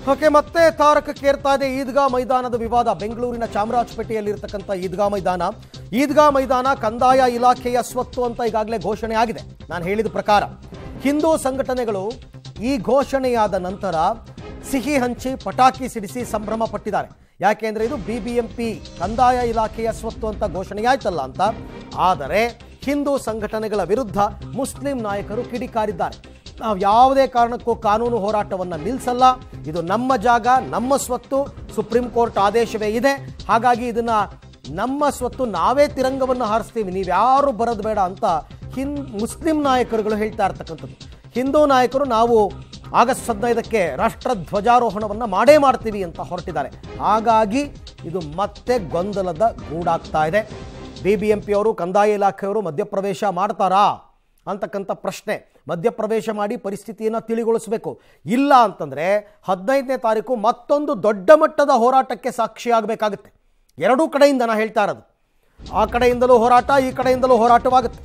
okay ಮತ್ತೆ ತಾರಕಕ್ಕೇರ್ತಾ ಇದೆ ಈದ್ಗಾ ಮೈದಾನದ ವಿವಾದ ಬೆಂಗಳೂರಿನ ಚಾಮರಾಜಪೇಟೆಯಲ್ಲಿರ್ತಕ್ಕಂಥ ಈದ್ಗಾ ಮೈದಾನ ಈದ್ಗಾ ಮೈದಾನ ಕಂದಾಯ ಇಲಾಖೆಯ ಸ್ವತ್ತು ಅಂತ ಈಗಾಗಲೇ ಘೋಷಣೆ ಆಗಿದೆ ನಾನು ಹೇಳಿದ ಪ್ರಕಾರ ಹಿಂದೂ ಸಂಘಟನೆಗಳು ಈ ಘೋಷಣೆಯಾದ ನಂತರ ಸಿಹಿ ಹಂಚಿ ಪಟಾಕಿ ಸಿಡಿಸಿ ಸಂಭ್ರಮ ಪಟ್ಟಿದ್ದಾರೆ ಯಾಕೆಂದ್ರೆ ಇದು ಬಿಬಿಎಂಪಿ ಕಂದಾಯ ಇಲಾಖೆಯ ಸ್ವತ್ತು ಅಂತ ಘೋಷಣೆಯಾಯ್ತಲ್ಲ ಅಂತ ಆದರೆ ಹಿಂದೂ ಸಂಘಟನೆಗಳ ವಿರುದ್ಧ ಮುಸ್ಲಿಂ ನಾಯಕರು ಕಿಡಿಕಾರಿದ್ದಾರೆ ನಾವು ಯಾವುದೇ ಕಾರಣಕ್ಕೂ ಕಾನೂನು ಹೋರಾಟವನ್ನು ನಿಲ್ಲಿಸಲ್ಲ ಇದು ನಮ್ಮ ಜಾಗ ನಮ್ಮ ಸ್ವತ್ತು ಸುಪ್ರೀಂ ಕೋರ್ಟ್ ಆದೇಶವೇ ಇದೆ ಹಾಗಾಗಿ ಇದನ್ನ ನಮ್ಮ ಸ್ವತ್ತು ನಾವೇ ತಿರಂಗವನ್ನು ಹಾರಿಸ್ತೀವಿ ನೀವ್ಯಾರು ಬರೋದು ಬೇಡ ಅಂತ ಹಿಂ ಮುಸ್ಲಿಂ ನಾಯಕರುಗಳು ಹೇಳ್ತಾ ಇರ್ತಕ್ಕಂಥದ್ದು ಹಿಂದೂ ನಾಯಕರು ನಾವು ಆಗಸ್ಟ್ ಹದಿನೈದಕ್ಕೆ ರಾಷ್ಟ್ರ ಧ್ವಜಾರೋಹಣವನ್ನು ಮಾಡೇ ಮಾಡ್ತೀವಿ ಅಂತ ಹೊರಟಿದ್ದಾರೆ ಹಾಗಾಗಿ ಇದು ಮತ್ತೆ ಗೊಂದಲದ ಗೂಡಾಗ್ತಾ ಇದೆ ಬಿ ಬಿ ಎಂ ಪಿಯವರು ಕಂದಾಯ ಇಲಾಖೆಯವರು ಮಧ್ಯಪ್ರವೇಶ ಮಾಡ್ತಾರಾ ಅಂತಕ್ಕಂಥ ಪ್ರಶ್ನೆ ಮಧ್ಯಪ್ರವೇಶ ಮಾಡಿ ಪರಿಸ್ಥಿತಿಯನ್ನು ತಿಳಿಗೊಳಿಸಬೇಕು ಇಲ್ಲ ಅಂತಂದರೆ ಹದಿನೈದನೇ ತಾರೀಕು ಮತ್ತೊಂದು ದೊಡ್ಡ ಮಟ್ಟದ ಹೋರಾಟಕ್ಕೆ ಸಾಕ್ಷಿಯಾಗಬೇಕಾಗುತ್ತೆ ಎರಡೂ ಕಡೆಯಿಂದ ನಾನು ಹೇಳ್ತಾ ಇರೋದು ಆ ಕಡೆಯಿಂದಲೂ ಹೋರಾಟ ಈ ಕಡೆಯಿಂದಲೂ ಹೋರಾಟವಾಗುತ್ತೆ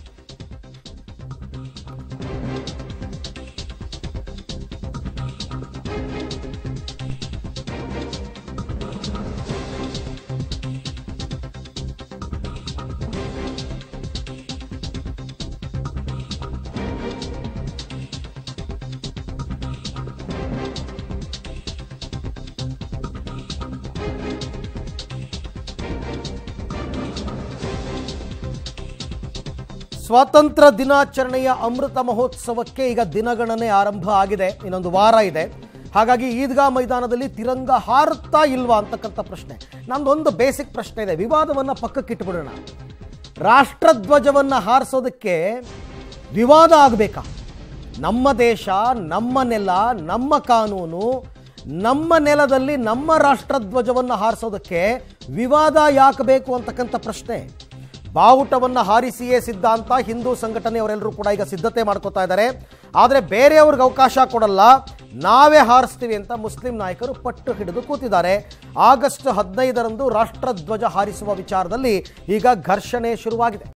ಸ್ವಾತಂತ್ರ್ಯ ದಿನಾಚರಣೆಯ ಅಮೃತ ಮಹೋತ್ಸವಕ್ಕೆ ಈಗ ದಿನಗಣನೆ ಆರಂಭ ಆಗಿದೆ ಇನ್ನೊಂದು ವಾರ ಇದೆ ಹಾಗಾಗಿ ಈದ್ಗಾ ಮೈದಾನದಲ್ಲಿ ತಿರಂಗ ಹಾರುತ್ತಾ ಇಲ್ವಾ ಅಂತಕ್ಕಂಥ ಪ್ರಶ್ನೆ ನಂದೊಂದು ಬೇಸಿಕ್ ಪ್ರಶ್ನೆ ಇದೆ ವಿವಾದವನ್ನು ಪಕ್ಕಕ್ಕಿಟ್ಬಿಡೋಣ ರಾಷ್ಟ್ರಧ್ವಜವನ್ನು ಹಾರಿಸೋದಕ್ಕೆ ವಿವಾದ ಆಗಬೇಕಾ ನಮ್ಮ ದೇಶ ನಮ್ಮ ನೆಲ ನಮ್ಮ ಕಾನೂನು ನಮ್ಮ ನೆಲದಲ್ಲಿ ನಮ್ಮ ರಾಷ್ಟ್ರಧ್ವಜವನ್ನು ಹಾರಿಸೋದಕ್ಕೆ ವಿವಾದ ಯಾಕೆ ಬೇಕು ಅಂತಕ್ಕಂಥ ಪ್ರಶ್ನೆ ಬಾವುಟವನ್ನು ಹಾರಿಸಿಯೇ ಸಿದ್ಧಾಂತ ಹಿಂದೂ ಸಂಘಟನೆಯವರೆಲ್ಲರೂ ಕೂಡ ಈಗ ಸಿದ್ಧತೆ ಮಾಡ್ಕೋತಾ ಇದ್ದಾರೆ ಆದರೆ ಬೇರೆಯವ್ರಿಗೆ ಅವಕಾಶ ಕೊಡಲ್ಲ ನಾವೇ ಹಾರಿಸ್ತೀವಿ ಅಂತ ಮುಸ್ಲಿಂ ನಾಯಕರು ಪಟ್ಟು ಹಿಡಿದು ಕೂತಿದ್ದಾರೆ ಆಗಸ್ಟ್ ಹದಿನೈದರಂದು ರಾಷ್ಟ್ರಧ್ವಜ ಹಾರಿಸುವ ವಿಚಾರದಲ್ಲಿ ಈಗ ಘರ್ಷಣೆ ಶುರುವಾಗಿದೆ